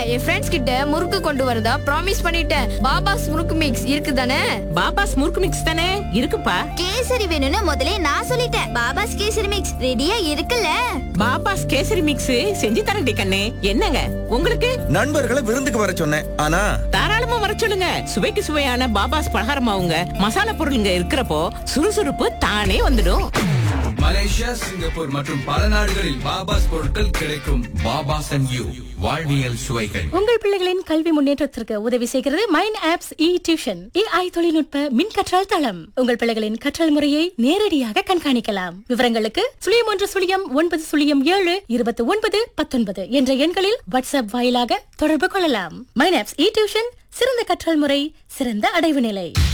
என் friends கிட்ட முறுக்கு கொண்டு வரதா ப்ராமிஸ் பண்ணிட்டேன் பாபாஸ் முறுக்கு மிக்ஸ் இருக்குதானே பாபாஸ் முறுக்கு மிக்ஸ் தானே இருக்குப்பா கேசரி வேணும்னு முதல்ல நான் சொல்லிட்டேன் பாபாஸ் கேசரி மிக்ஸ் ரெடியா இருக்குல்ல பாபாஸ் கேசரி மிக்ஸ் செஞ்சு தரடி கண்ணே என்னங்க உங்களுக்கு நண்பர்களை விருந்துக்கு வர சொன்னேன் ஆனா தாராளமா வர சொல்லுங்க சுவைக்கு சுவையான பாபாஸ் பலகாரமாவுங்க மசாலா பொருளுங்க இருக்கிறப்போ சுறுசுறுப்பு தானே வந்துடும் மலேசியா சிங்கப்பூர் மற்றும் பல நாடுகளில் பாபாஸ் பொருட்கள் கிடைக்கும் பாபாஸ் அண்ட் யூ வாழ்வியல் சுவைகள் உங்கள் பிள்ளைகளின் கல்வி முன்னேற்றத்திற்கு உதவி செய்கிறது mind apps e tuition AI தொழில்நுட்ப மின் கற்றல் தளம் உங்கள் பிள்ளைகளின் கற்றல் முறையை நேரடியாக கண்காணிக்கலாம் விவரங்களுக்கு சுழியம் ஒன்று சுழியம் ஒன்பது சுழியம் ஏழு இருபத்தி ஒன்பது பத்தொன்பது என்ற எண்களில் வாட்ஸ்அப் வாயிலாக தொடர்பு கொள்ளலாம் மைண்ட் ஆப்ஸ் இ டியூஷன் சிறந்த கற்றல் முறை சிறந்த அடைவு நிலை